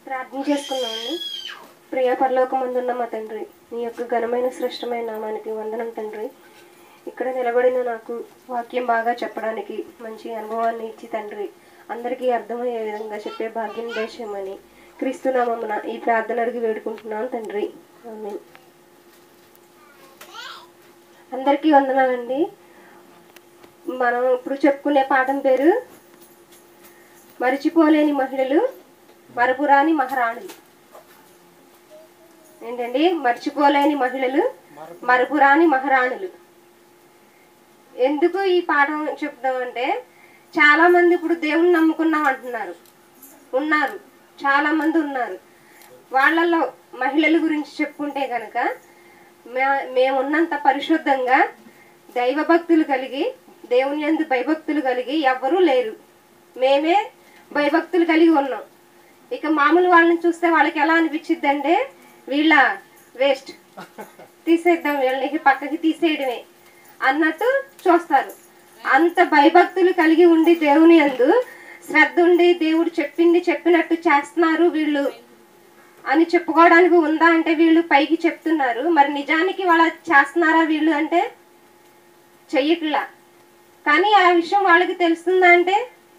ప్రార్థన చేసుకున్నామండి ప్రియ పరలోకమందున్న మా తండ్రి నీ యొక్క ఘనమైన శ్రేష్టమైన నామానికి వందనం తండ్రి ఇక్కడ నిలబడిన నాకు వాక్యం బాగా చెప్పడానికి మంచి అనుభవాన్ని ఇచ్చి తండ్రి అందరికీ అర్థమయ్యే విధంగా చెప్పే భాగ్యం దేశమని క్రీస్తు నామమున ఈ ప్రార్థన అడిగి వేడుకుంటున్నాను తండ్రి ఆమేన్. అందరికీ వందనాలండి మనం ఇప్పుడు చెప్పుకునే పాఠం పేరు మరిచిపోలేని మహిళలు మరపురాని మహారాణులు ఏంటండి మర్చిపోలేని మహిళలు మరపురాని మహారాణులు ఎందుకు ఈ పాఠం చెప్దామంటే చాలా మంది ఇప్పుడు దేవుని నమ్ముకున్నాం అంటున్నారు ఉన్నారు చాలా మంది ఉన్నారు వాళ్ళల్లో మహిళల గురించి చెప్పుకుంటే కనుక మే- మేమున్నంత పరిశుద్ధంగా దైవభక్తులు కలిగి దేవుని యందు భయభక్తులు కలిగి ఎవ్వరూ లేరు మేమే భయభక్తులు కలిగి ఉన్నాం ఇక మామూలు వాళ్ళని చూస్తే వాళ్ళకి ఎలా అనిపించిద్ది అంటే వీళ్ళ వేస్ట్ తీసేద్దాం వీళ్ళని పక్కకి తీసేయడమే అన్నట్టు చూస్తారు అంత భయభక్తులు కలిగి ఉండి దేవుని యందు శ్రద్ధ ఉండి దేవుడు చెప్పింది చెప్పినట్టు చేస్తున్నారు వీళ్ళు అని చెప్పుకోవడానికి ఉందా అంటే వీళ్ళు పైకి చెప్తున్నారు మరి నిజానికి వాళ్ళ చేస్తున్నారా వీళ్ళు అంటే చెయ్యట్లా కానీ ఆ విషయం వాళ్ళకి తెలుస్తుందా అంటే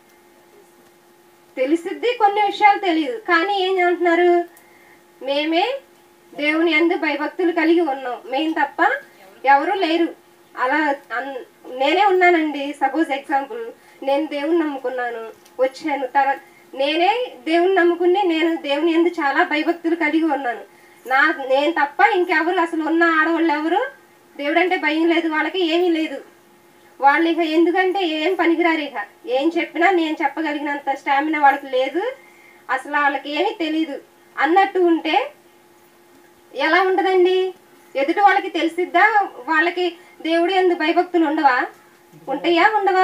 తెలిసిద్ది కొన్ని విషయాలు తెలియదు కానీ ఏం అంటున్నారు మేమే దేవుని అందు భయభక్తులు కలిగి ఉన్నాం మేము తప్ప ఎవరు లేరు అలా అన్- నేనే ఉన్నానండి సపోజ్ ఎగ్జాంపుల్ నేను దేవుని నమ్ముకున్నాను వచ్చాను తర్వాత నేనే దేవుని నమ్ముకుని నేను దేవుని ఎందు చాలా భయభక్తులు కలిగి ఉన్నాను నా నేను తప్ప ఇంకెవరు అసలు ఉన్న ఆడవాళ్ళు ఎవరు దేవుడు అంటే భయం లేదు వాళ్ళకి ఏమీ లేదు వాళ్ళు ఇక ఎందుకంటే ఏం పనికిరారు ఇక ఏం చెప్పినా నేను చెప్పగలిగినంత స్టామినా వాళ్ళకి లేదు అసలు వాళ్ళకి ఏమీ తెలీదు అన్నట్టు ఉంటే ఎలా ఉండదండి ఎదుటి వాళ్ళకి తెలిసిద్దా వాళ్ళకి దేవుడు ఎందు భయభక్తులు ఉండవా ఉంటాయా ఉండవా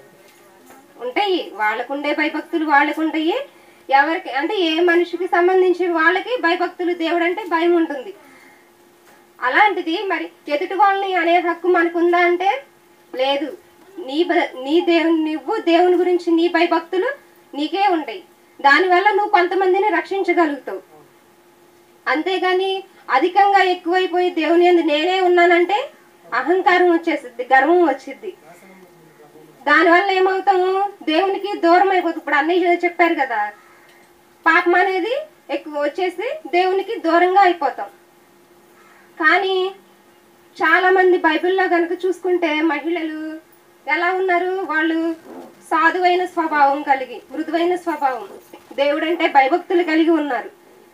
ఉంటాయి వాళ్ళకుండే భయభక్తులు వాళ్ళకు ఉంటాయి ఎవరికి అంటే ఏ మనిషికి సంబంధించి వాళ్ళకి భయభక్తులు దేవుడు అంటే భయం ఉంటుంది అలాంటిది మరి ఎదుటి వాళ్ళని అనే హక్కు మనకుందా అంటే లేదు నీ బ- నీ దేవుని నువ్వు దేవుని గురించి నీ భయభక్తులు నీకే ఉంటాయి దానివల్ల నువ్వు కొంతమందిని రక్షించగలుగుతావు అంతేగాని అధికంగా ఎక్కువైపోయి దేవుని యందు నేనే ఉన్నానంటే అహంకారం వచ్చేసిద్ది గర్వం వచ్చిద్ది దానివల్ల ఏమవుతాము దేవునికి దూరం అయిపోతుంది ఇప్పుడు అన్నయ్య చెప్పారు కదా పాపం అనేది ఎక్కువ వచ్చేసి దేవునికి దూరంగా అయిపోతాం కానీ చాలా మంది బైబిల్లో కనుక చూసుకుంటే మహిళలు ఎలా ఉన్నారు వాళ్ళు సాధువైన స్వభావం కలిగి మృదువైన స్వభావం దేవుడంటే భయభక్తులు కలిగి ఉన్నారు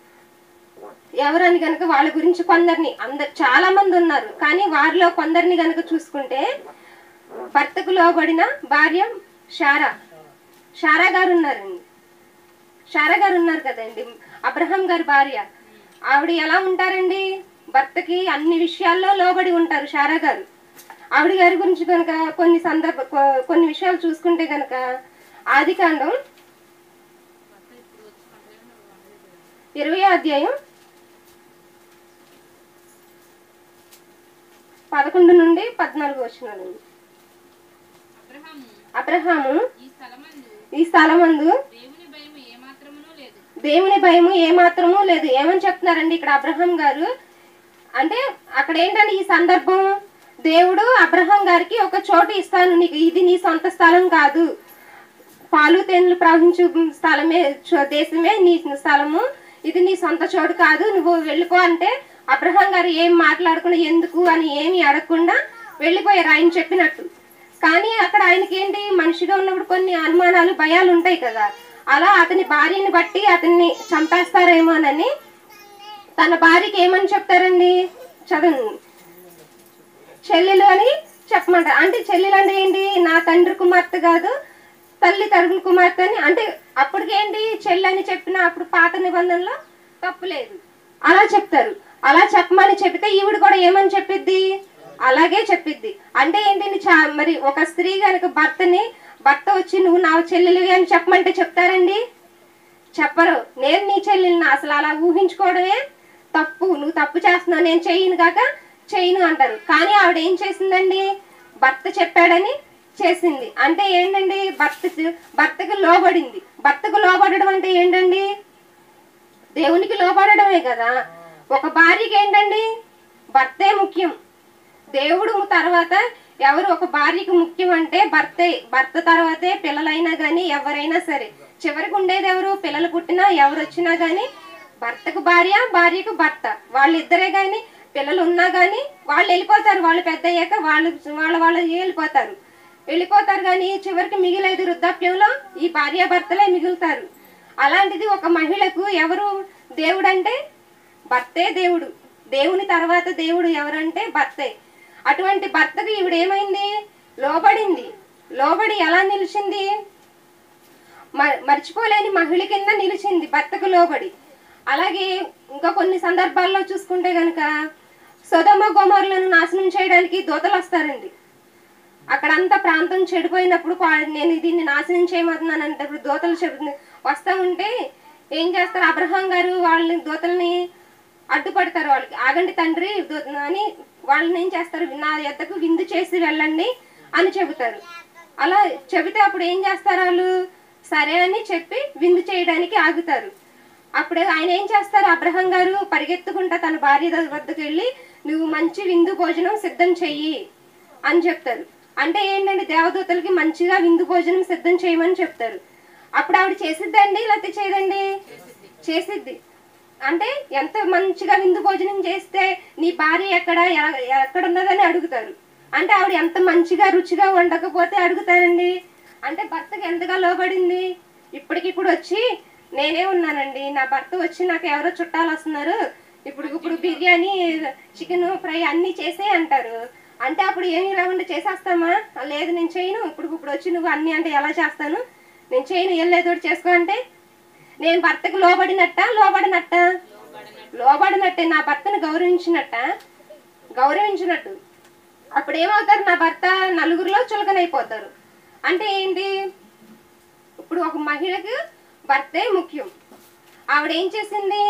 ఎవరని గనక వాళ్ళ గురించి కొందరిని అందరు చాలా మంది ఉన్నారు కానీ వారిలో కొందరిని గనక చూసుకుంటే భర్తకు లోబడిన భార్య షారా షారా గారు ఉన్నారండి షారా గారు ఉన్నారు కదండి అబ్రహాం గారి భార్య ఆవిడ ఎలా ఉంటారండి భర్తకి అన్ని విషయాల్లో లోబడి ఉంటారు షారా గారు ఆవిడ గారి గురించి కనుక కొన్ని సందర్భ కొ- కొన్ని విషయాలు చూసుకుంటే కనుక ఆది కాండం ఇరవై అధ్యాయం పదకొండు నుండి పద్నాలుగు వచ్చినాలండి అబ్రహాము అబ్రహాము ఈ స్థలమందు ఈ స్థలమందు దేవుని భయం ఏమాత్రమునూ లేదు దేవుని భయము ఏమాత్రము లేదు ఏమని చెప్తున్నారండి ఇక్కడ అబ్రహాం గారు అంటే అక్కడ ఏంటంటే ఈ సందర్భం దేవుడు అబ్రహాం గారికి ఒక చోటు ఇస్తాను నీకు ఇది నీ సొంత స్థలం కాదు పాలు తేనెలు ప్రవహించు స్థలమే చో- దేశమే నీ స్థలము ఇది నీ సొంత చోటు కాదు నువ్వు వెళ్ళిపో అంటే అబ్రహాం గారు ఏం మాట్లాడకుండా ఎందుకు అని ఏమి అడగకుండా వెళ్ళిపోయారు ఆయన చెప్పినట్టు కానీ అక్కడ ఆయనకి ఏంటి మనిషిగా ఉన్నప్పుడు కొన్ని అనుమానాలు భయాలు ఉంటాయి కదా అలా అతని భార్యని బట్టి అతన్ని చంపేస్తారేమోనని తన భార్యకి ఏమని చెప్తారండి చదవండి చెల్లెలు అని చెప్పమంటారు అంటే చెల్లెలు అంటే ఏంటి నా తండ్రి కుమార్తె కాదు తల్లి తరపున కుమార్తె అని అంటే అప్పటికేంటి చెల్లి అని చెప్పిన అప్పుడు పాత నిబంధనలో తప్పు లేదు అలా చెప్తారు అలా చెప్పమని చెప్తే ఈవిడ కూడా ఏమని చెప్పిద్ది అలాగే చెప్పిద్ది అంటే ఏంటి చా మరి ఒక స్త్రీ కనుక భర్తని భర్త వచ్చి నువ్వు నా చెల్లెలు అని చెప్పమంటే చెప్తారండి చెప్పరు నేను నీ చెల్లెల్ని అసలు అలా ఊహించుకోవడమే తప్పు నువ్వు తప్పు చేస్తున్నావు నేను చెయ్యను కాక చెయ్యను అంటారు కానీ ఆవిడ ఏం చేసిందండి భర్త చెప్పాడని చేసింది అంటే ఏంటండి భర్త భర్తకు లోబడింది భర్తకు లోబడడం అంటే ఏంటండి దేవునికి లోపడడమే కదా ఒక భార్యకి ఏంటండి భర్తే ముఖ్యం దేవుడు తర్వాత ఎవరు ఒక భార్యకి ముఖ్యం అంటే భర్తే భర్త తర్వాతే పిల్లలైనా కానీ ఎవరైనా సరే చివరికి ఉండేది ఎవరు పిల్లలు పుట్టినా ఎవరు వచ్చినా కానీ భర్తకు భార్య భార్యకు భర్త వాళ్ళిద్దరే కానీ పిల్లలు ఉన్నా కానీ వాళ్ళు వెళ్ళిపోతారు వాళ్ళు పెద్ద అయ్యాక వాళ్ళు వాళ్ళ వాళ్ళు వెళ్ళిపోతారు వెళ్ళిపోతారు కానీ చివరికి మిగిలేదు వృద్ధాప్యంలో ఈ భార్యాభర్తలే మిగులుతారు అలాంటిది ఒక మహిళకు ఎవరు దేవుడు అంటే భర్తే దేవుడు దేవుని తర్వాత దేవుడు ఎవరంటే భర్తే అటువంటి భర్తకు ఈవిడ ఏమైంది లోబడింది లోబడి ఎలా నిలిచింది మ- మర్చిపోలేని మహిళ కింద నిలిచింది భర్తకు లోబడి అలాగే ఇంకా కొన్ని సందర్భాల్లో చూసుకుంటే గనక సొదమ గోమరులను నాశనం చేయడానికి దూతలు వస్తారండి అక్కడంతా ప్రాంతం చెడిపోయినప్పుడు పా- నేను దీన్ని నాశనం చేయమన్నాను అంటే ఇప్పుడు దూతలు చెబుతుంది వస్తా ఉంటే ఏం చేస్తారు అబ్రహాం గారు వాళ్ళని దూతల్ని అడ్డుపడతారు వాళ్ళకి ఆగండి తండ్రి దూ- అని వాళ్ళని ఏం చేస్తారు నా ఎద్దకు విందు చేసి వెళ్ళండి అని చెబుతారు అలా చెబితే అప్పుడు ఏం చేస్తారు వాళ్ళు సరే అని చెప్పి విందు చేయడానికి ఆగుతారు అప్పుడు ఆయన ఏం చేస్తారు అబ్రహం గారు పరిగెత్తుకుంటా తన భార్య దగ్గ- వద్దకు వెళ్ళి నువ్వు మంచి విందు భోజనం సిద్ధం చెయ్యి అని చెప్తారు అంటే ఏంటంటే దేవదూతలకి మంచిగా విందు భోజనం సిద్ధం చేయమని చెప్తారు అప్పుడు ఆవిడ చేసిద్దండి లేకపోతే చేయదండి చేసిద్ది అంటే ఎంత మంచిగా విందు భోజనం చేస్తే నీ భార్య ఎక్కడ ఎ- ఎక్కడ ఉన్నదని అడుగుతారు అంటే ఆవిడ ఎంత మంచిగా రుచిగా వండకపోతే అడుగుతారండి అంటే భర్తకి ఎంతగా లోబడింది ఇప్పటికిప్పుడు వచ్చి నేనే ఉన్నానండి నా భర్త వచ్చి నాకు ఎవరో చుట్టాలు వస్తున్నారు ఇప్పుడు ఇప్పుడు బిర్యానీ చికెన్ ఫ్రై అన్నీ చేసే అంటారు అంటే అప్పుడు ఏమీ లేకుండా చేసేస్తామా "ఆ, లేదు నేను చేయను ఇప్పుడు ఇప్పుడు వచ్చి నువ్వు అన్నీ అంటే ఎలా చేస్తాను నేను చేయను వెళ్ళేదోటి చేసుకో అంటే నేను భర్తకు లోబడినట్ట లోబడినట్ట లోబడినట్టే నా భర్తను గౌరవించినట్ట గౌరవించినట్టు అప్పుడు ఏమవుతారు నా భర్త నలుగురిలో చులకనైపోతారు అంటే ఏంటి ఇప్పుడు ఒక మహిళకు భర్తే ముఖ్యం ఆవిడ ఏం చేసింది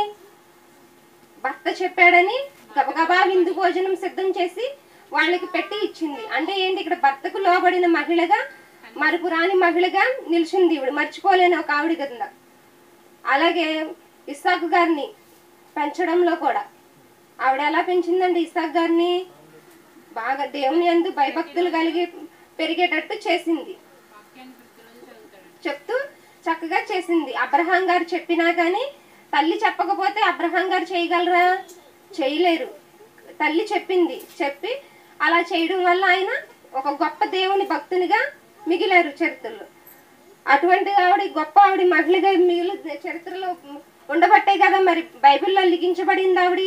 భర్త చెప్పాడని గబగబా విందు భోజనం సిద్ధం చేసి వాళ్ళకి పెట్టి ఇచ్చింది అంటే ఏంటి ఇక్కడ భర్తకు లోబడిన మహిళగా మరుపురాని మహిళగా నిలిచింది ఈవిడ మర్చిపోలేని ఒక ఆవిడ కింద అలాగే ఇస్సాకు గారిని పెంచడంలో కూడా ఆవిడ ఎలా పెంచిందండి ఇస్సాక్ గారిని బాగా దేవుని అందు భయభక్తులు కలిగి పెరిగేటట్టు చేసింది వాక్యాన్ని ప్రతిరోజు చదువుతాడు చెప్తూ చక్కగా చేసింది అబ్రహాం గారు చెప్పినా కానీ తల్లి చెప్పకపోతే అబ్రహాం గారు చేయగలరా చేయలేరు తల్లి చెప్పింది చెప్పి అలా చేయడం వల్ల ఆయన ఒక గొప్ప దేవుని భక్తునిగా మిగిలారు చరిత్రలో అటువంటి ఆవిడ గొప్ప ఆవిడ మహిళగా మిగిలి చరిత్రలో ఉండబట్టే కదా మరి బైబిల్లో లిఖించబడింది ఆవిడ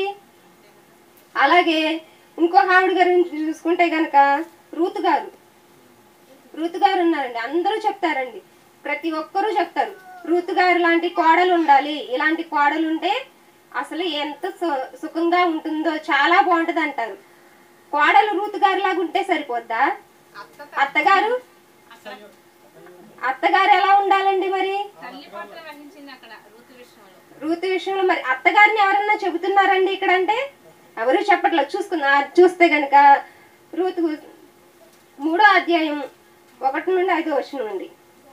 అలాగే ఇంకో ఆవిడ గురించి చూసుకుంటే గనక రూతు గారు రూతు గారు ఉన్నారండి అందరూ చెప్తారండి ప్రతి ఒక్కరూ చెప్తారు రూతు గారు లాంటి కోడలు ఉండాలి ఇలాంటి కోడలు ఉంటే అసలు ఎంత సు- సుఖంగా ఉంటుందో చాలా బాగుంటది అంటారు కోడలు రూతు గారు లాగా ఉంటే సరిపోద్దా అత్తగారు అత్తగారు ఎలా ఉండాలండి మరి తల్లి పాత్ర వహించింది అక్కడ ఋతు విషయంలో రూతు విషయంలో మరి అత్తగారిని ఎవరన్నా చెబుతున్నారండి ఇక్కడ అంటే ఎవరు చెప్పట్లేదు చూసుకున్నా చూస్తే గనక రూతు మూడో అధ్యాయం ఒకటి నుండి ఐదో వచ్చిన నుండి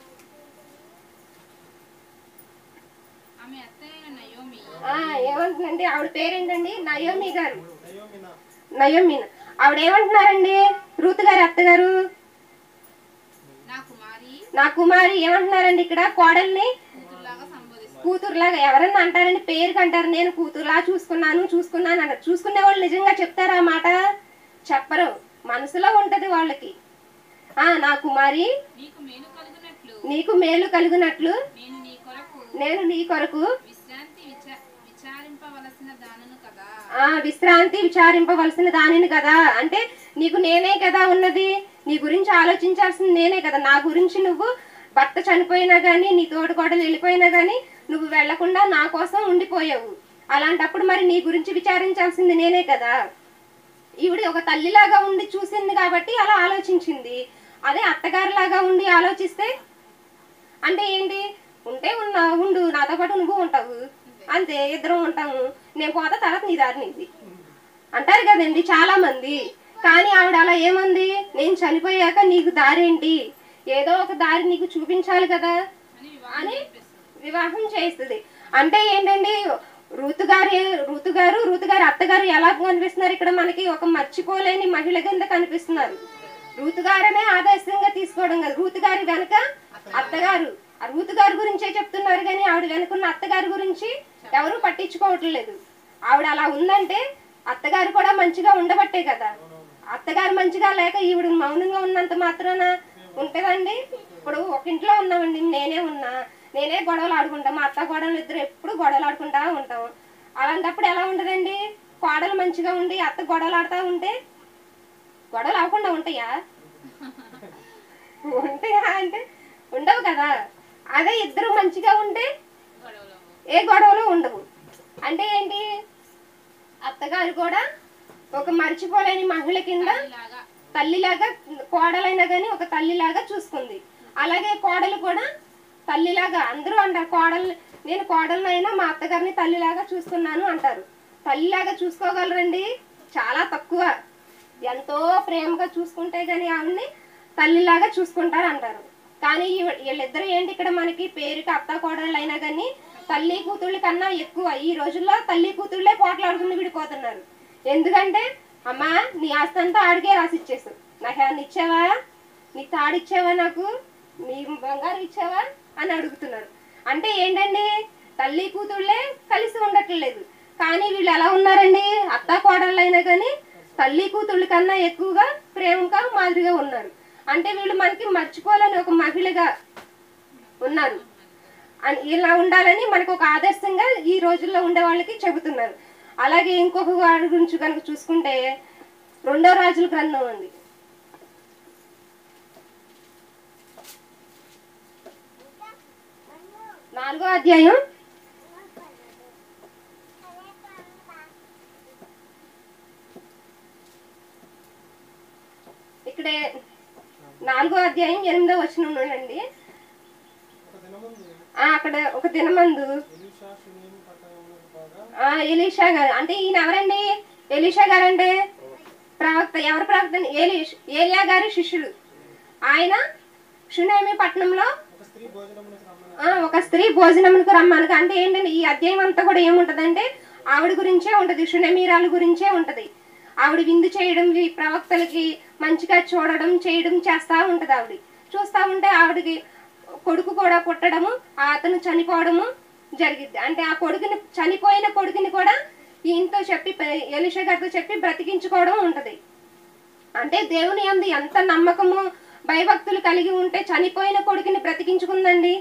ఆమె అత్తయ్య నయోమి ఆ, ఏమంటుందండి ఆవిడ పేరేంటండి నయోమి గారు నయోమిన ఆవిడ ఏమంటున్నారండి రూతు గారి అత్తగారు నా కుమారి నా కుమారి ఏమంటున్నారండి ఇక్కడ కోడల్ని కూతురులాగా సంబోధిస్తుంది కూతురులాగా ఎవరన్నా అంటారండి పేరుకి అంటారు నేను కూతురులా చూసుకున్నాను చూసుకున్నాను అంటారు చూసుకునే వాళ్ళు నిజంగా చెప్తారా ఆ మాట చెప్పరు మనసులో ఉంటది వాళ్ళకి ఆ నా కుమారి నీకు మేలు కలుగునట్లు నీకు మేలు కలుగునట్లు నేను నీ కొరకు నేను నీ కొరకు విశ్రాంతి విచా విచారింపవలసిన దానను కదా ఆ విశ్రాంతి విచారింపవలసిన దానిని కదా అంటే నీకు నేనే కదా ఉన్నది నీ గురించి ఆలోచించాల్సింది నేనే కదా నా గురించి నువ్వు భర్త చనిపోయినా గానీ నీ తోడు కోడలు వెళ్ళిపోయినా గానీ నువ్వు వెళ్లకుండా నా కోసం ఉండిపోయావు అలాంటప్పుడు మరి నీ గురించి విచారించాల్సింది నేనే కదా ఈవిడ ఒక తల్లిలాగా ఉండి చూసింది కాబట్టి అలా ఆలోచించింది అదే అత్తగారిలాగా ఉండి ఆలోచిస్తే అంటే ఏంటి ఉంటే ఉన్నా ఉండు నాతో పాటు నువ్వు ఉంటావు అంతే ఇద్దరం ఉంటాము నేను పోతా తర్వాత నీ దారి నీది అంటారు కదండి చాలా మంది కానీ ఆవిడ అలా ఏమంది నేను చనిపోయాక నీకు దారి ఏంటి ఏదో ఒక దారి నీకు చూపించాలి కదా అని వివాహం అని చేపిస్తుంది వివాహం చేస్తుంది అంటే ఏంటండి రూతు గారి రూతు గారు రూతు గారి అత్తగారు ఎలా కనిపిస్తున్నారు ఇక్కడ మనకి ఒక మర్చిపోలేని మహిళ కింద కనిపిస్తున్నారు రూతు గారనే ఆదర్శంగా తీసుకోవడం కాదు రూతు గారి వెనక అత్తగారు ఆ రూతు గారి గురించే చెప్తున్నారు కానీ ఆవిడ వెనుకున్న అత్తగారి గురించి ఎవరు పట్టించుకోవట్లేదు ఆవిడ అలా ఉందంటే అత్తగారు కూడా మంచిగా ఉండబట్టే కదా అత్తగారు మంచిగా లేక ఈవిడ మౌనంగా ఉన్నంత మాత్రాన ఉంటుందండి ఇప్పుడు ఒక ఇంట్లో ఉన్నామండి నేనే ఉన్నా నేనే గొడవలు ఆడుకుంటా మా అత్త గొడవలు ఇద్దరు ఎప్పుడు గొడవలు ఆడుకుంటా ఉంటాం అలాంటప్పుడు ఎలా ఉండదండి కోడలు మంచిగా ఉండి అత్త గొడవలు ఆడుతూ ఉంటే గొడవలు అవ్వకుండా ఉంటాయా ఉంటాయా అంటే ఉండవు కదా అదే ఇద్దరు మంచిగా ఉంటే గొడవలు ఏ గొడవలు ఉండవు అంటే ఏంటి అత్తగారు కూడా ఒక మర్చిపోలేని మహిళ కింద ఇలాగా తల్లిలాగా కోడలైనా కానీ ఒక తల్లిలాగా చూసుకుంది అలాగే కోడలు కూడా తల్లిలాగా అందరూ అంటారు కోడలు నేను కోడలనైనా మా అత్తగారిని తల్లిలాగా చూసుకున్నాను అంటారు తల్లిలాగా చూసుకోగలరండి చాలా తక్కువ ఎంతో ప్రేమగా చూసుకుంటే కానీ ఆవిడ్ని తల్లిలాగా చూసుకుంటారు అంటారు కానీ ఈవ- వీళ్ళిద్దరూ ఏంటి ఇక్కడ మనకి పేరుకి అత్త కోడళ్ళు అయినా కానీ తల్లి కూతుళ్ళ కన్నా ఎక్కువ ఈ రోజుల్లో తల్లి కూతుళ్ళే పోట్లాడుకుని విడిపోతున్నారు ఎందుకంటే అమ్మా నీ ఆస్తి అంతా ఆడికే రాసి ఇచ్చేసు నాకు ఏమన్నా ఇచ్చావా నీ తాడిచ్చావా నాకు నీ బంగారం ఇచ్చావా అని అడుగుతున్నారు అంటే ఏంటండి తల్లి కూతుళ్ళే కలిసి ఉండట్లేదు కానీ వీళ్ళు ఎలా ఉన్నారండి అత్త కోడళ్ళు అయినా కానీ తల్లి కూతుళ్ళ కన్నా ఎక్కువగా ప్రేమగా మాదిరిగా ఉన్నారు అంటే వీళ్ళు మనకి మర్చిపోలేని ఒక మహిళగా ఉన్నారు అని- ఇలా ఉండాలని మనకు ఒక ఆదర్శంగా ఈ రోజుల్లో ఉండే వాళ్ళకి చెబుతున్నారు అలాగే ఇంకొక వాడి గురించి కనుక చూసుకుంటే రెండో రాజుల గ్రంథం ఉంది నాలుగో అధ్యాయం ఇక్కడే నాలుగో అధ్యాయం ఎనిమిదో వచ్చిన ఉండండి ఒక దినమందు ఆ, అక్కడ ఒక దినమందు ఎలీషా షునేము పట్టణంలోకి పోగా ఆ, ఎలీషా గారు అంటే ఈయన ఎవరండి ఎలీషా గారు అంటే ప్రవక్త ఎవరు ప్రవక్త ఏలీష్ ఏలియా గారి శిష్యుడు ఆయన షునేమి పట్టణంలో ఒక స్త్రీ భోజనమునకు రమ్మని ఆ, ఒక స్త్రీ భోజనమునకు రమ్మనగా అంటే ఏంటంటే ఈ అధ్యాయం అంతా కూడా ఏముంటదంటే ఆవిడ గురించే ఉంటది షునమీరాల గురించే ఉంటది ఆవిడ విందు చేయడం ఈ ప్రవక్తలకి మంచిగా చూడడం చేయడం చేస్తా ఉంటది ఆవిడ చూస్తా ఉంటే ఆవిడకి కొడుకు కూడా పుట్టడము ఆ అతను చనిపోవడము జరిగిద్ది అంటే ఆ కొడుకుని చనిపోయిన కొడుకుని కూడా ఈయనతో చెప్పి ఎలిషా గారితో చెప్పి బ్రతికించుకోవడం ఉంటది అంటే దేవుని యందు ఎంత నమ్మకము భయభక్తులు కలిగి ఉంటే చనిపోయిన కొడుకుని బ్రతికించుకుందండి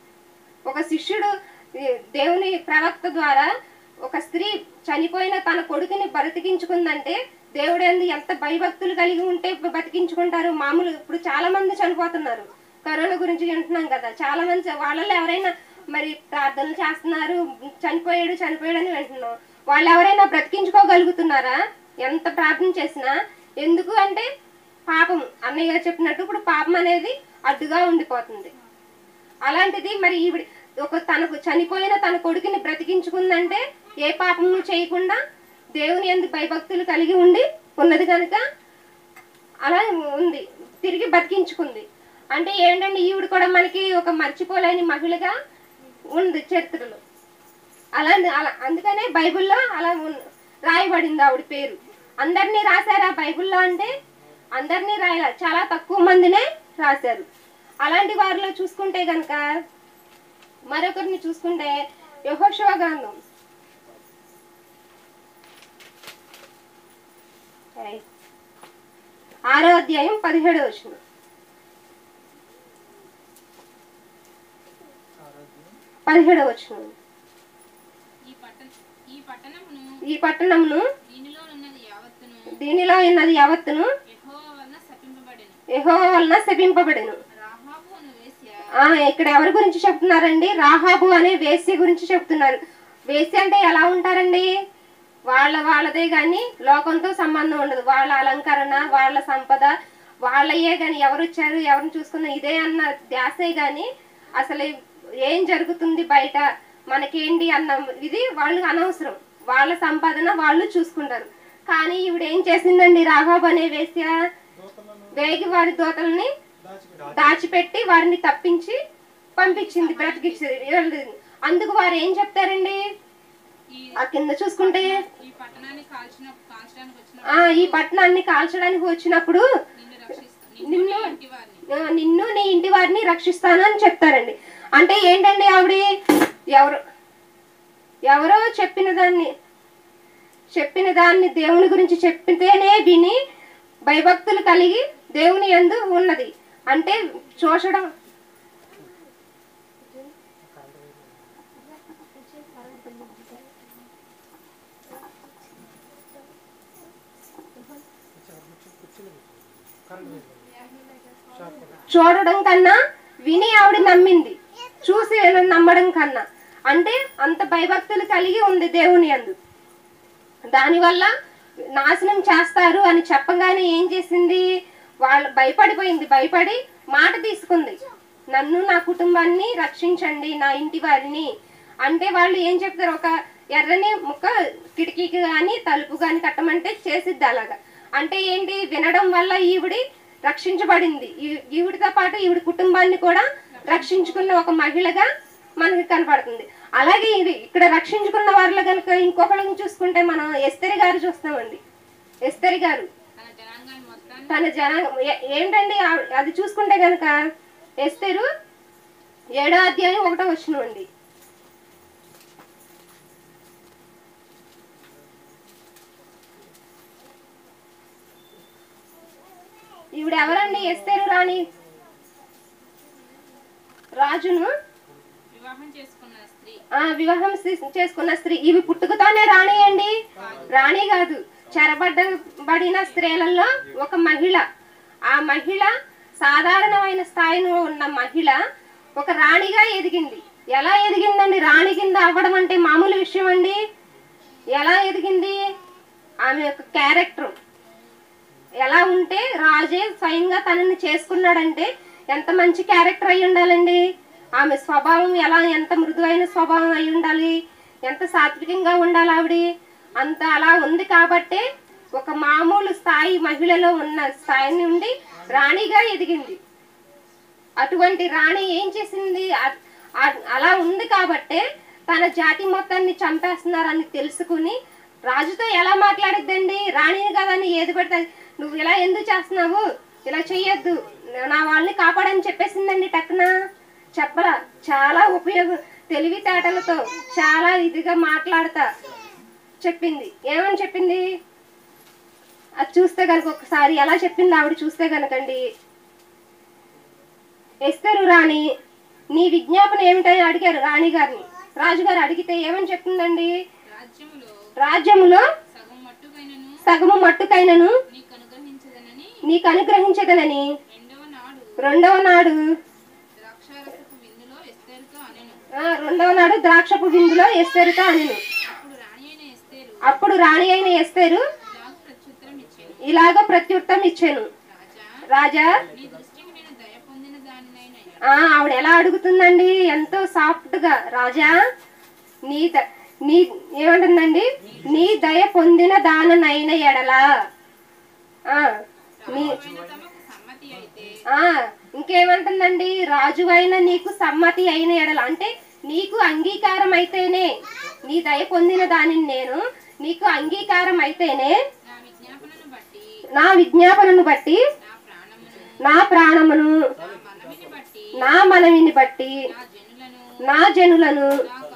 ఒక శిష్యుడు ఈ దేవుని ప్రవక్త ద్వారా ఒక స్త్రీ చనిపోయిన తన కొడుకుని బ్రతికించుకుందంటే దేవుడు ఎందు ఎంత భయభక్తులు కలిగి ఉంటే బతికించుకుంటారు మామూలు ఇప్పుడు చాలా మంది చనిపోతున్నారు కరోనా గురించి వింటున్నాం కదా చాలా మంది చ- వాళ్ళలో ఎవరైనా మరి ప్రార్థనలు చేస్తున్నారు చనిపోయాడు చనిపోయాడు అని వింటున్నాం వాళ్ళు ఎవరైనా బ్రతికించుకోగలుగుతున్నారా ఎంత ప్రార్థన చేసినా ఎందుకు అంటే పాపం అన్నయ్య గారు చెప్పినట్టు ఇప్పుడు పాపం అనేది అడ్డుగా ఉండిపోతుంది అలాంటిది మరి ఈవిడ ఒక తనకు చనిపోయిన తన కొడుకుని బ్రతికించుకుందంటే ఏ పాపము చేయకుండా దేవుని ఎందు భయభక్తులు కలిగి ఉండి ఉన్నది కనుక అలా ఉంది తిరిగి బతికించుకుంది అంటే ఏంటంటే ఈవిడ కూడా మనకి ఒక మర్చిపోలేని మహిళగా ఉంది చరిత్రలో అలా అలా అందుకనే బైబిల్లో అలా ఉన్- రాయబడింది ఆవిడ పేరు అందరినీ రాశారా బైబిల్లో అంటే అందరినీ రాయలే చాలా తక్కువ మందినే రాశారు అలాంటి వారిలో చూసుకుంటే కనుక మరొకరిని చూసుకుంటే యహోశివ గ్రంథం ఏయ్. ఆరో అధ్యాయం పదిహేడు వచ్చిన ఆరోగ్యం పదిహేడు వచ్చిన ఈ పట్టణ ఈ పట్టణమును ఈ పట్టణమును దీనిలో ఉన్నది యావత్తును దీనిలో ఉన్నది యావత్తును యెహోవా వలన శపింపబడెను యహో వలన శపింపబడెను రాహాబు అను వేశ్య ఆ ఇక్కడ ఎవరి గురించి చెప్తున్నారండి రాహాబు అనే వేశ్య గురించి చెప్తున్నారు వేశ్య అంటే ఎలా ఉంటారండి వాళ్ళ వాళ్ళదే గాని లోకంతో సంబంధం ఉండదు వాళ్ళ అలంకరణ వాళ్ళ సంపద వాళ్ళయే గాని ఎవరు వచ్చారు ఎవరిని చూసుకున్నా ఇదే అన్న ధ్యాసే గాని అసలు ఏం జరుగుతుంది బయట మనకేంటి అన్న ఇది వాళ్ళు అనవసరం వాళ్ళ సంపాదన వాళ్ళు చూసుకుంటారు కానీ ఈవిడ ఏం చేసిందండి రాఘాబు అనే వేశ్య దూతలను వేగి వారి దోతల్ని దాచిపెట్టి దాచిపెట్టి వారిని తప్పించి పంపించింది బ్రతికించింది వీళ్ళని. అందుకు వారు ఏం చెప్తారండి ఈ ఆ కింద చూసుకుంటే ఈ పట్టణాన్ని కాల్చిన కాల్చడానికి వచ్చిన ఆ ఈ పట్టణాన్ని కాల్చడానికి వచ్చినప్పుడు నిన్ను రక్షిస్తాను నిన్ను నీ ఇంటి వారిని ఆ, నిన్ను నీ ఇంటి వారిని రక్షిస్తాను అని చెప్తారండి అంటే ఏంటండి ఆవిడ ఎవరు ఎవరో చెప్పిన దాన్ని చెప్పిన దాన్ని దేవుని గురించి చెప్పితేనే విని భయభక్తులు కలిగి దేవుని యందు ఉన్నది అంటే చూసడం చూడడం కన్నా విని ఆవిడ నమ్మింది చూసి నమ్మడం కన్నా అంటే అంత భయభక్తులు కలిగి ఉంది దేవుని యందు దానివల్ల నాశనం చేస్తారు అని చెప్పగానే ఏం చేసింది వాళ్ళు భయపడిపోయింది భయపడి మాట తీసుకుంది నన్ను నా కుటుంబాన్ని రక్షించండి నా ఇంటి వారిని అంటే వాళ్ళు ఏం చెప్తారు ఒక ఎర్రని ముక్క కిటికీకి కానీ తలుపు కానీ కట్టమంటే చేసిద్ది అలాగా అంటే ఏంటి వినడం వల్ల ఈవిడి రక్షించబడింది ఈ- ఈవిడితో పాటు ఈవిడి కుటుంబాన్ని కూడా రక్షించుకున్న ఒక మహిళగా మనకి కనపడుతుంది అలాగే ఇది ఇక్కడ రక్షించుకున్న వారిలో కనుక ఇంకొకళ్ళని చూసుకుంటే మనం ఎస్తరి గారు చూస్తామండి ఎస్తరి గారు తన జనాంగాన్ని మొత్తాన్ని తన జన ఏ- ఏంటండి ఆవిడ- అది చూసుకుంటే కనుక ఎస్తేరు ఏడో అధ్యాయం ఒకటో వచ్చినండి ఈవిడ ఎవరండి ఎస్తేరు రాణి రాజును వివాహం చేసుకున్న స్త్రీ ఆ వివాహం చేస్- చేసుకున్న స్త్రీ ఇవి పుట్టుకతోనే రాణి అండి రాణి కాదు చెరబడ్డబడిన స్త్రీలలో ఒక మహిళ ఆ మహిళ సాధారణమైన స్థాయిలో ఉన్న మహిళ ఒక రాణిగా ఎదిగింది ఎలా ఎదిగిందండి రాణి కింద అవ్వడం అంటే మామూలు విషయం అండి ఎలా ఎదిగింది ఆమె యొక్క క్యారెక్టర్ ఎలా ఉంటే రాజే స్వయంగా తనని చేసుకున్నాడంటే ఎంత మంచి క్యారెక్టర్ అయి ఉండాలండి ఆమె స్వభావం ఎలా ఎంత మృదువైన స్వభావం అయి ఉండాలి ఎంత సాత్వికంగా ఉండాలి ఆవిడ అంత అలా ఉంది కాబట్టే ఒక మామూలు స్థాయి మహిళలో ఉన్న స్థాయి నుండి రాణిగా ఎదిగింది అటువంటి రాణి ఏం చేసింది అ- అ- అలా ఉంది కాబట్టే తన జాతి మొత్తాన్ని చంపేస్తున్నారని తెలుసుకుని రాజుతో ఎలా మాట్లాడిద్దండి రాణిని కదని ఏది పడితే అది, నువ్వు ఇలా ఎందుకు చేస్తున్నావు ఇలా చెయ్యొద్దు నా వాళ్ళని కాపాడని చెప్పేసిందండి టక్కున చెప్పరా చాలా ఉపయోగం తెలివితేటలతో చాలా ఇదిగా మాట్లాడతా చెప్పింది ఏమని చెప్పింది అది చూస్తే కనుక ఒకసారి ఎలా చెప్పింది ఆవిడ చూస్తే కనుకండి ఎస్తరు రాణి నీ విజ్ఞాపన ఏమిటని అడిగారు రాణి గారిని రాజుగారు అడిగితే ఏమని చెప్తుందండి రాజ్యములో రాజ్యములో సగం మట్టుకైనను సగము మట్టుకైనను నీకు అనుగ్రహించదనని నీకు అనుగ్రహించదనని రెండవ నాడు రెండవ నాడు ద్రాక్షారసపు విందులో ఎస్తేరుతో అనెను ఆ, రెండవ నాడు ద్రాక్షపు విందులో ఎస్తరుతో అనిను అప్పుడు రాణి అయిన ఎస్తేరు అప్పుడు రాణి అయిన ఎస్తేరు ఇలాగ ప్రత్యుత్తరం ఇచ్చాను ఇలాగ ప్రత్యుత్తం ఇచ్చాను రాజా రాజా నీ దృష్టికి నేను దయ పొందిన దానినైనా ఆ ఆవిడ ఎలా అడుగుతుందండి ఎంతో సాఫ్ట్ గా రాజా నీ ద- నీ ఏమంటుందండి నీ దయ పొందిన దాననైన ఎడలా ఆ నీ రాజువైన తమకు సమ్మతి అయితే ఆ ఇంకేమంటుందండి రాజువైన నీకు సమ్మతి అయిన ఎడల అంటే నీకు అంగీకారం అయితేనే నీ దయ పొందిన దానిని నేను నీకు అంగీకారం అయితేనే నా విజ్ఞాపనను బట్టి నా విజ్ఞాపనను బట్టి నా ప్రాణమును నా ప్రాణమును నా మనవిని బట్టి నా మనవిని బట్టి నా జనులను నా జనులను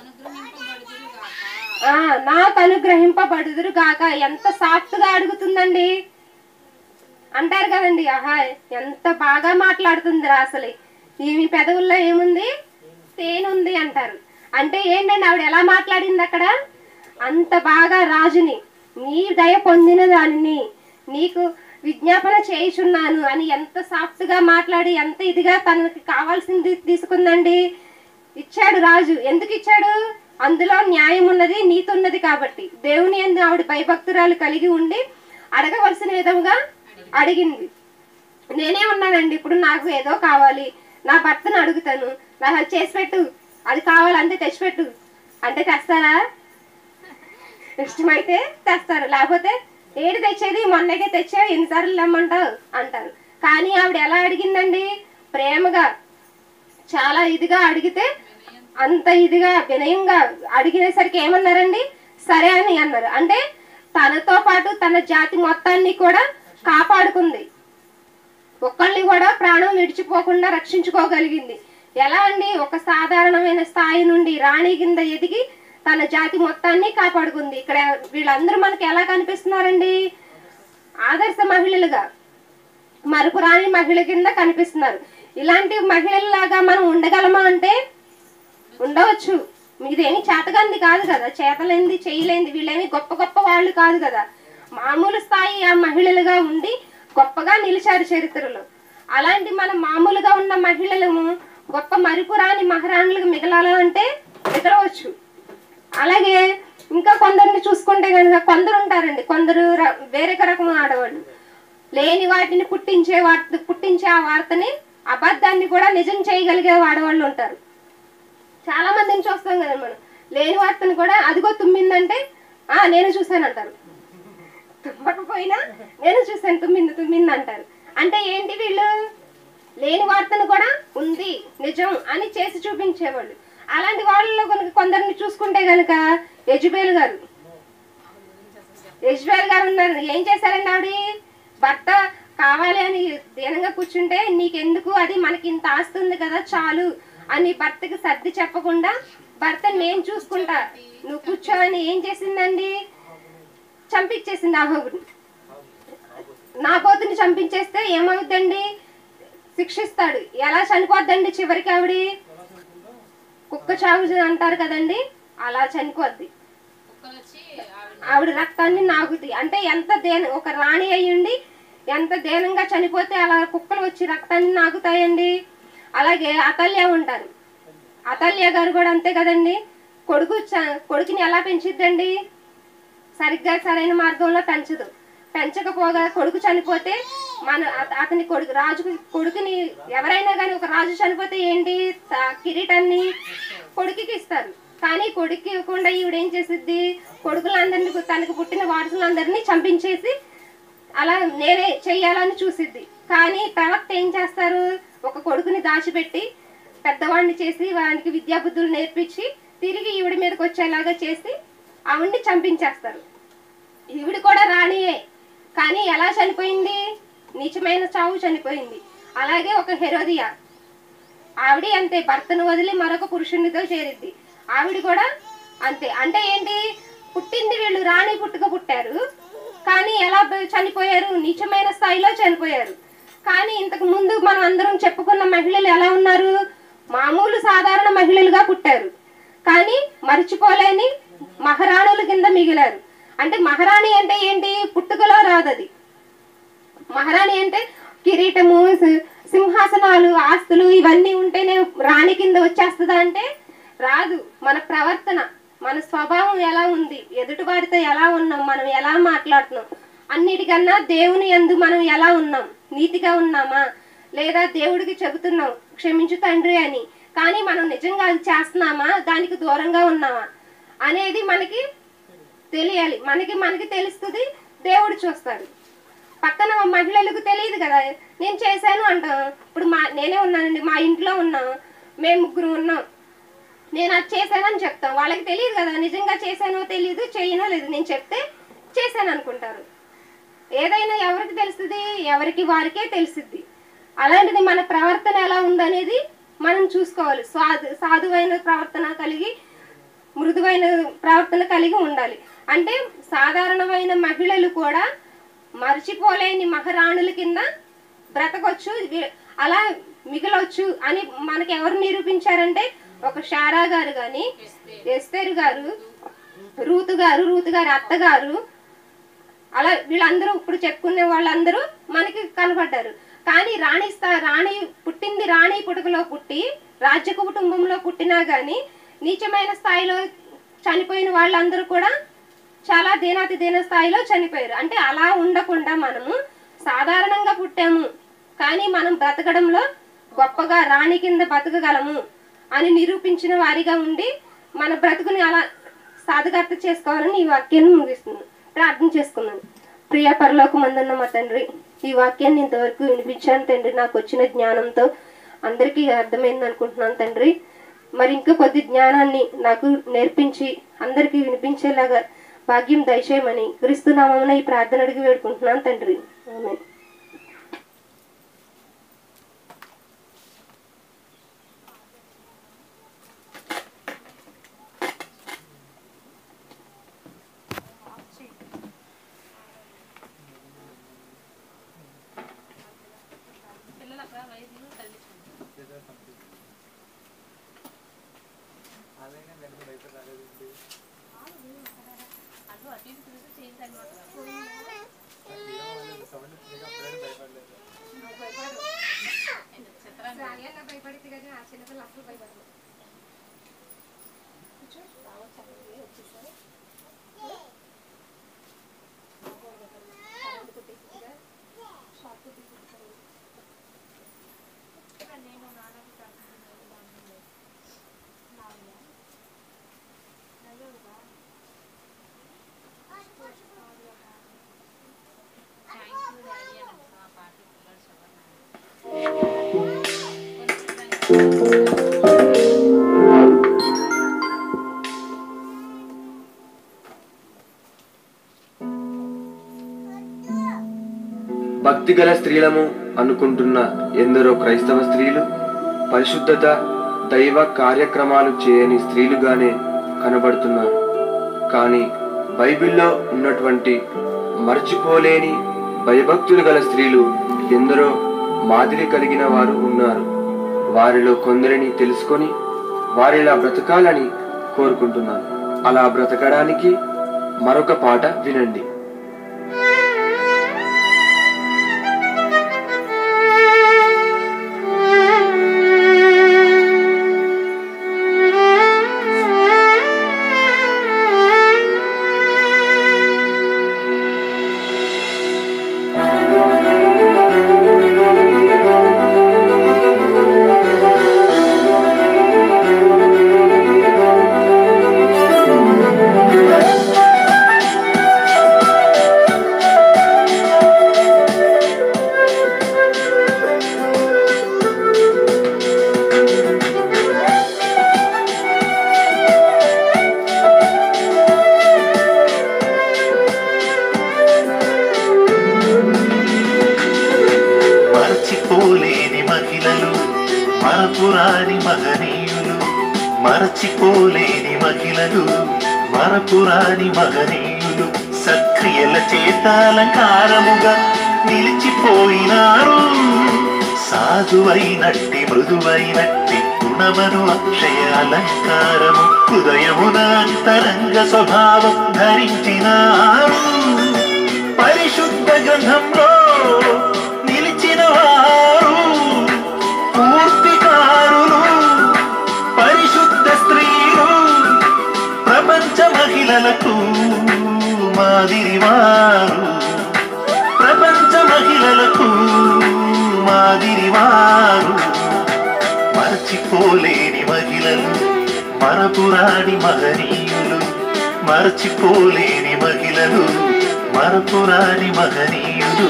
నాకు అనుగ్రహింపబడుదురుగాక ఆ నాకు అనుగ్రహింపబడుదురు గాక ఎంత సాఫ్ట్ గా అడుగుతుందండి అంటారు కదండి ఆహా ఎంత బాగా మాట్లాడుతుందిరా అసలు ఈమె పెదవుల్లో ఏముంది తేనుంది అంటారు అంటే ఏంటండి ఆవిడ ఎలా మాట్లాడింది అక్కడ అంత బాగా రాజుని నీ దయ పొందిన దానిని నీకు విజ్ఞాపన చేయుచున్నాను అని ఎంత సాఫ్ట్ గా మాట్లాడి ఎంత ఇదిగా తనకి కావాల్సింది తీసుకుందండి ఇచ్చాడు రాజు ఎందుకు ఇచ్చాడు అందులో న్యాయం ఉన్నది నీతి ఉన్నది కాబట్టి దేవుని ఎందు ఆవిడ భయభక్తురాలు కలిగి ఉండి అడగవలసిన విధంగా అడిగింది నేనే ఉన్నానండి ఇప్పుడు నాకు ఏదో కావాలి నా భర్తను అడుగుతాను నాకు అది చేసి పెట్టు అది కావాలంటే తెచ్చిపెట్టు అంటే తెస్తారా ఇష్టమైతే తెస్తారు లేకపోతే ఏడు తెచ్చేది మొన్నకే తెచ్చావు ఎన్నిసార్లు లేమంటావు అంటారు కానీ ఆవిడ ఎలా అడిగిందండి ప్రేమగా చాలా ఇదిగా అడిగితే అంత ఇదిగా వినయంగా అడిగినేసరికి ఏమన్నారండి సరే అని అన్నారు అంటే తనతో పాటు తన జాతి మొత్తాన్ని కూడా కాపాడుకుంది ఒక్కళ్ళని కూడా ప్రాణం విడిచిపోకుండా రక్షించుకోగలిగింది ఎలా అండి ఒక సాధారణమైన స్థాయి నుండి రాణి కింద ఎదిగి తన జాతి మొత్తాన్ని కాపాడుకుంది ఇక్కడ వీళ్ళందరూ మనకి ఎలా కనిపిస్తున్నారండి ఆదర్శ మహిళలుగా మరుపురాని మహిళ కింద కనిపిస్తున్నారు ఇలాంటి మహిళల్లాగా మనం ఉండగలమా అంటే ఉండవచ్చు మీదేమి చేతగాంది కాదు కదా చేతలేంది చేయలేంది వీళ్ళేమి గొప్ప గొప్ప వాళ్ళు కాదు కదా మామూలు స్థాయి ఆ మహిళలుగా ఉండి గొప్పగా నిలిచారు చరిత్రలో అలాంటి మనం మామూలుగా ఉన్న మహిళలము గొప్ప మరుపురాని మహారాణులకు మిగలాలి అంటే మిగలవచ్చు అలాగే ఇంకా కొందరిని చూసుకుంటే కనుక కొందరు ఉంటారండి కొందరు ర- వేరే రకం ఆడవాళ్ళు లేని వాటిని పుట్టించే వార్త పుట్టించే ఆ వార్తని అబద్ధాన్ని కూడా నిజం చేయగలిగే ఆడవాళ్ళు ఉంటారు చాలా మందిని చూస్తాం కదా మనం లేని వార్తను కూడా అదిగో తుమ్మిందంటే ఆ నేను చూశాను అంటారు తుమ్మకపోయినా నేను చూశాను తుమ్మింది తుమ్మింది అంటారు అంటే ఏంటి వీళ్ళు లేని వార్తను కూడా ఉంది నిజం అని చేసి చూపించేవాళ్ళు అలాంటి వాళ్ళలో కనుక కొందరిని చూసుకుంటే కనుక యజుబేల్ గారు యజ్వేల్ గారు ఉన్నారు ఏం చేశారండి ఆవిడ భర్త కావాలి అని దీనంగా కూర్చుంటే నీకెందుకు అది మనకి ఇంత ఆస్తుంది కదా చాలు అని భర్తకి సర్ది చెప్పకుండా భర్త నేను చూసుకుంటా నువ్వు కూర్చో అని ఏం చేసిందండి చంపించేసింది ఆహోగుని నా పోతుని చంపించేస్తే ఏమవుద్దండి శిక్షిస్తాడు ఎలా చనిపోద్దండి చివరికి ఆవిడ కుక్క చావు అంటారు కదండి అలా చనిపోద్ది కుక్కలు వచ్చి ఆవిడ ఆవిడ రక్తాన్ని నాగుద్ది అంటే ఎంత దేన ఒక రాణి అయ్యుండి ఎంత దేనంగా చనిపోతే అలా కుక్కలు వచ్చి రక్తాన్ని నాగుతాయండి అలాగే అతల్య ఉంటారు అతల్య గారు కూడా అంతే కదండి కొడుకు చ- కొడుకుని ఎలా పెంచిద్దండి సరిగ్గా సరైన మార్గంలో పెంచదు పెంచకపోగా కొడుకు చనిపోతే మన అత- అతని కొడుకు రాజు కొడుకుని ఎవరైనా కానీ ఒక రాజు చనిపోతే ఏంటి త- కిరీటాన్ని కొడుకుకి ఇస్తారు కానీ కొడుకు ఇవ్వకుండా ఈవిడ ఏం చేసిద్ది కొడుకులందరినీ తనకు పుట్టిన వారసులందరినీ చంపించేసి అలా నేనే చెయ్యాలని చూసిద్ది కానీ ప్రవక్త ఏం చేస్తారు ఒక కొడుకుని దాచిపెట్టి పెద్దవాడిని చేసి వానికి విద్యాబుద్ధులు నేర్పించి తిరిగి ఈవిడ మీదకి వచ్చేలాగా చేసి ఆవిడ్ని చంపించేస్తారు ఈవిడ కూడా రాణియే కానీ ఎలా చనిపోయింది నీచమైన చావు చనిపోయింది అలాగే ఒక హెరోదియా ఆవిడ అంతే భర్తను వదిలి మరొక పురుషునితో చేరిద్ది ఆవిడ కూడా అంతే అంటే ఏంటి పుట్టింది వీళ్ళు రాణి పుట్టుక పుట్టారు కానీ ఎలా బ- చనిపోయారు నీచమైన స్థాయిలో చనిపోయారు కానీ ఇంతకు ముందు మనం అందరం చెప్పుకున్న మహిళలు ఎలా ఉన్నారు మామూలు సాధారణ మహిళలుగా పుట్టారు కానీ మర్చిపోలేని మహారాణుల కింద మిగిలారు అంటే మహారాణి అంటే ఏంటి పుట్టుకలో రాదది మహారాణి అంటే కిరీటము సి- సింహాసనాలు ఆస్తులు ఇవన్నీ ఉంటేనే రాణి కింద వచ్చేస్తుందా అంటే రాదు మన ప్రవర్తన మన స్వభావం ఎలా ఉంది ఎదుటి వారితో ఎలా ఉన్నాం మనం ఎలా మాట్లాడుతున్నాం అన్నిటికన్నా దేవుని యందు మనం ఎలా ఉన్నాం నీతిగా ఉన్నామా లేదా దేవుడికి చెబుతున్నాం క్షమించు తండ్రి అని కానీ మనం నిజంగా అది చేస్తున్నామా దానికి దూరంగా ఉన్నామా అనేది మనకి తెలియాలి మనకి మనకి తెలుస్తుంది దేవుడు చూస్తాడు పక్కన మహిళలకు తెలియదు కదా నేను చేశాను అంటాం ఇప్పుడు మా నేనే ఉన్నానండి మా ఇంట్లో ఉన్నాం మేము ముగ్గురు ఉన్నాం నేను అది చేశానని చెప్తాం వాళ్ళకి తెలియదు కదా నిజంగా చేశానో తెలియదు చేయనో లేదు నేను చెప్తే చేశాను అనుకుంటారు ఏదైనా ఎవరికి తెలుస్తుంది ఎవరికి వారికే తెలుస్తుంది అలాంటిది మన ప్రవర్తన ఎలా ఉందనేది మనం చూసుకోవాలి సాధు సాధువైన ప్రవర్తన కలిగి మృదువైన ప్రవర్తన కలిగి ఉండాలి అంటే సాధారణమైన మహిళలు కూడా మర్చిపోలేని మహారాణుల కింద బ్రతకొచ్చు వి- అలా మిగలొచ్చు అని మనకి ఎవరు నిరూపించారంటే ఒక షారా గారు కానీ ఎస్తేరు గారు రూతు గారు రూతు గారి అత్తగారు అలా వీళ్ళందరూ ఇప్పుడు చెప్పుకునే వాళ్ళందరూ మనకి కనపడ్డారు కానీ రాణి స్థా రాణి పుట్టింది రాణి పుట్టుకలో పుట్టి రాజ్య కుటుంబంలో పుట్టినా కానీ నీచమైన స్థాయిలో చనిపోయిన వాళ్ళందరూ కూడా చాలా దీనాతి దీన స్థాయిలో చనిపోయారు అంటే అలా ఉండకుండా మనము సాధారణంగా పుట్టాము కానీ మనం బ్రతకడంలో గొప్పగా రాణి కింద బతకగలము అని నిరూపించిన వారిగా ఉండి మన బ్రతుకుని అలా సాధుగార్త చేసుకోవాలని ఈ వాక్యాన్ని ముగిస్తున్నాను ప్రార్థన చేసుకున్నాను ప్రియ పరలోక మందున్న మా తండ్రి ఈ వాక్యాన్ని ఇంతవరకు వినిపించాను తండ్రి నాకు వచ్చిన జ్ఞానంతో అందరికీ అర్థమైంది అనుకుంటున్నాను తండ్రి మరి ఇంకా కొద్ది జ్ఞానాన్ని నాకు నేర్పించి అందరికీ వినిపించేలాగా భాగ్యం దయచేయమని క్రీస్తు నామమున ఈ ప్రార్థన అడిగి వేడుకుంటున్నాను తండ్రి ఆమె పిల్లలు అక్కడ వైద్యులు తగ్గించుకుంటారు అలాగే వెనక బయట రాలేదండి అటు అటు ఇటు చూసి చేయించి అనమాట సౌండ్ వచ్చినాక అప్పుడే భయపడలేదు చిత్రంగా భయపడితే కానీ ఆ చిన్నపిల్ల అసలు భయపడదు థ్యాంక్ యూ డాడీ అని ఆ పాట పిల్లలు చదవాలి భక్తి గల స్త్రీలము అనుకుంటున్న ఎందరో క్రైస్తవ స్త్రీలు పరిశుద్ధత దైవ కార్యక్రమాలు చేయని స్త్రీలుగానే కనబడుతున్నారు కానీ బైబిల్లో ఉన్నటువంటి మర్చిపోలేని భయభక్తులు గల స్త్రీలు ఎందరో మాదిరి కలిగిన వారు ఉన్నారు వారిలో కొందరిని తెలుసుకొని వారిలా బ్రతకాలని కోరుకుంటున్నాను అలా బ్రతకడానికి మరొక పాట వినండి మరచిపోలేని మహిళలు మరపురాని మహనీయులు మరచిపోలేని మహిళలు మరపురాని మహనీయులు సక్రియల చేతాలంకారముగా నిలిచిపోయినారు సాధువైనట్టి మృదువైనట్టి గుణమను అక్షయ అలంకారము హృదయమున అంతరంగ స్వభావం ధరించినారు పరిశుద్ధ గ్రంథంలో నిలిచిన వారు పూర్తికారులు పరిశుద్ధ స్త్రీలు ప్రపంచ మహిళలకు మాదిరివారు ప్రపంచ మహిళలకు మాదిరివారు మరచిపోలేని మహిళలు మరపురాని మహనీయులు మరచిపోలేని మహిళలు మరపురాని మహనీయులు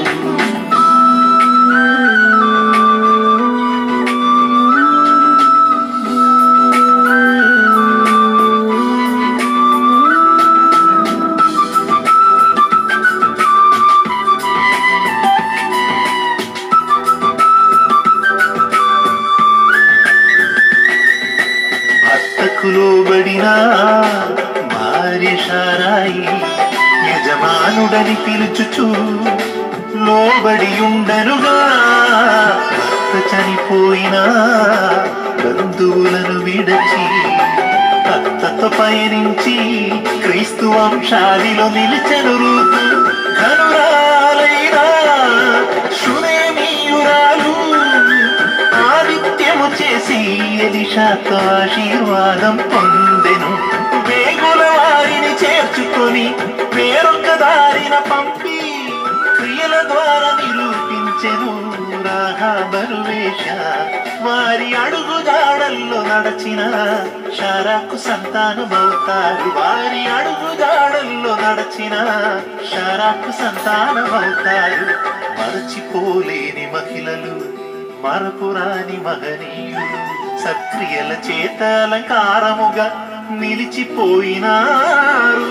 భర్తకు లోబడిన భార్య షారాయి యజమానుడని పిలుచుచు లోబడి ఉండనుగా భర్త చనిపోయినా బంధువులను విడచి భర్తతో పయనించి క్రీస్తు వంశాదిలో నిలిచెను రూతు ఘనురాలైనా శునేమీయురాలు ఆదిత్యము చేసి ఎలిషాతో ఆశీర్వాదం పొందెను వేగుల వారిని చేర్చుకొని వేరొక దారిన పంపి క్రియల ద్వారా నిరూపించెను రాహాబరు వేష వారి అడుగు జాడల్లో నడచిన షారాకు సంతానమవుతారు వారి అడుగు జాడల్లో నడచిన షారాకు సంతానమవుతారు మరచిపోలేని మహిళలు మరపురాని మహనీయులు సక్రియల చేత అలంకారముగా నిలిచిపోయినారు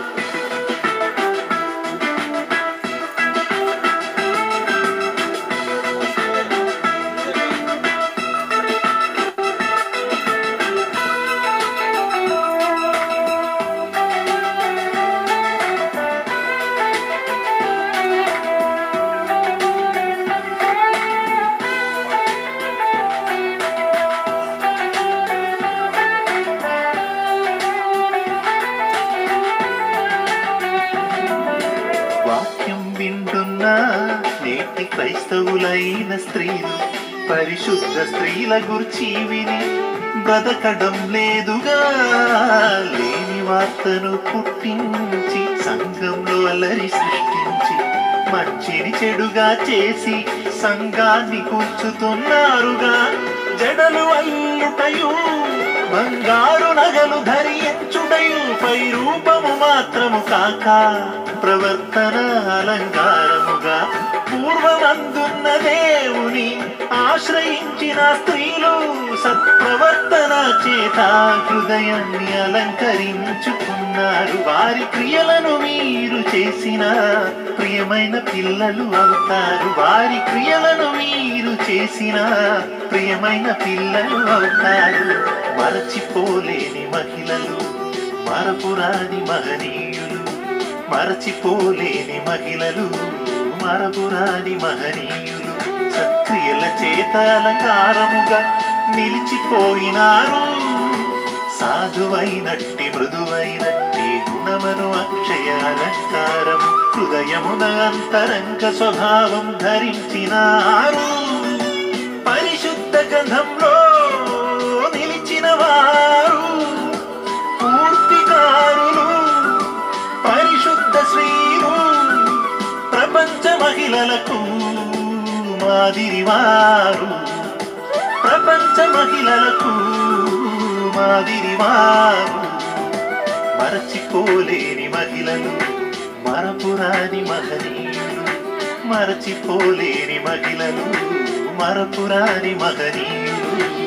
వాక్యం వింటున్న నేటి క్రైస్తవులైన స్త్రీలు పరిశుద్ధ స్త్రీల గుర్చి విని బ్రతకడం లేదుగా లేని వార్తను పుట్టించి సంఘంలో అలరి సృష్టించి మంచిని చెడుగా చేసి సంఘాన్ని కూర్చుతున్నారుగా జడలు అల్లుటయు బంగారు నగలు ధరించుటయు పై రూపము మాత్రము కాక ప్రవర్తన అలంకారముగా పూర్వమందున్న దేవుని ఆశ్రయించిన స్త్రీలు సత్ప్రవర్తన చేత హృదయాన్ని అలంకరించుకున్నారు వారి క్రియలను మీరు చేసిన ప్రియమైన పిల్లలు అవుతారు వారి క్రియలను మీరు చేసిన ప్రియమైన పిల్లలు అవుతారు మరచిపోలేని మహిళలు మరపురాని మహనీయులు మరచిపోలేని మహిళలు మరపురాని మహనీయులు సత్క్రియల చేత అలంకారముగా నిలిచిపోయినారు సాధువైనట్టి మృదువైనట్టి గుణమను అక్షయ అలంకారము హృదయమున అంతరంగ స్వభావం ధరించినారు పరిశుద్ధ గంధంలో నిలిచిన వారు పూర్తికారులు పరిశుద్ధ శ్రీలు ప్రపంచ మహిళలకు మాదిరివారు ప్రపంచ మహిళలకు మాదిరివారు మరచిపోలేని మహిళలు మరపురాని మహనీయులు మరచిపోలేని మహిళలు మరపురాని మహనీయులు